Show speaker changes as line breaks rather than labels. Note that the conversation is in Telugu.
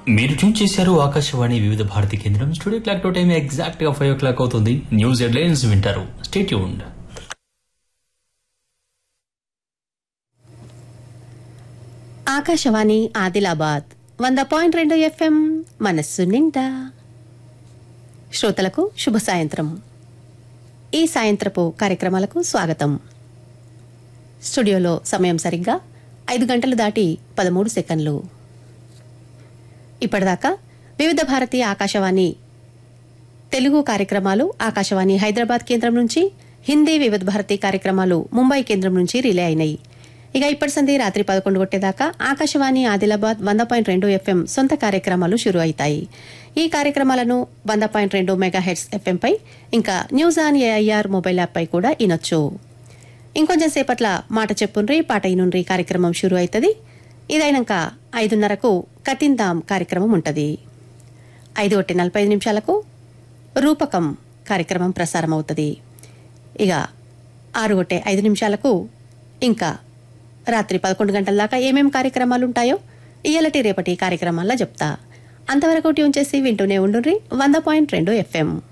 మీరు ట్యూన్ చేశారు ఆకాశవాణి వివిధ భారతి కేంద్రం స్టూడియో క్లాక్ టైం ఎగ్జాక్ట్ గా ఫైవ్ ఓ క్లాక్ అవుతుంది న్యూస్ హెడ్లైన్స్ వింటారు స్టేట్యూన్డ్
ఆకాశవాణి ఆదిలాబాద్ వంద పాయింట్ రెండు ఎఫ్ఎం మనస్సు నిండా శ్రోతలకు శుభ సాయంత్రం ఈ సాయంత్రపు కార్యక్రమాలకు స్వాగతం స్టూడియోలో సమయం సరిగ్గా ఐదు గంటలు దాటి పదమూడు సెకండ్లు ఇప్పటిదాకా వివిధ భారతీయ ఆకాశవాణి తెలుగు కార్యక్రమాలు ఆకాశవాణి హైదరాబాద్ కేంద్రం నుంచి హిందీ వివిధ భారతి కార్యక్రమాలు ముంబై కేంద్రం నుంచి రిలే అయినాయి ఇక ఇప్పటి సంధి రాత్రి పదకొండు కొట్టేదాకా ఆకాశవాణి ఆదిలాబాద్ వంద పాయింట్ రెండు ఎఫ్ఎం సొంత కార్యక్రమాలు షురు అవుతాయి ఈ కార్యక్రమాలను వంద పాయింట్ రెండు మెగా హెడ్స్ ఎఫ్ఎంపై ఇంకా న్యూస్ ఆన్ ఏఐఆర్ మొబైల్ యాప్పై కూడా వినొచ్చు ఇంకొంచెం సేపట్ల మాట చెప్పుండ్రి పాట ఇనుండ్రి కార్యక్రమం షురు అవుతుంది ఇదైనాక ఐదున్నరకు కతిందాం కార్యక్రమం ఉంటుంది ఐదు ఒకటి నలభై ఐదు నిమిషాలకు రూపకం కార్యక్రమం ప్రసారం అవుతుంది ఇక ఆరు ఒకటి ఐదు నిమిషాలకు ఇంకా రాత్రి పదకొండు గంటల దాకా ఏమేం కార్యక్రమాలు ఉంటాయో ఇయ్యలటి రేపటి కార్యక్రమాల్లో చెప్తా అంతవరకు ట్యూన్ చేసి వింటూనే ఉండుర్రి వంద పాయింట్ రెండు ఎఫ్ఎం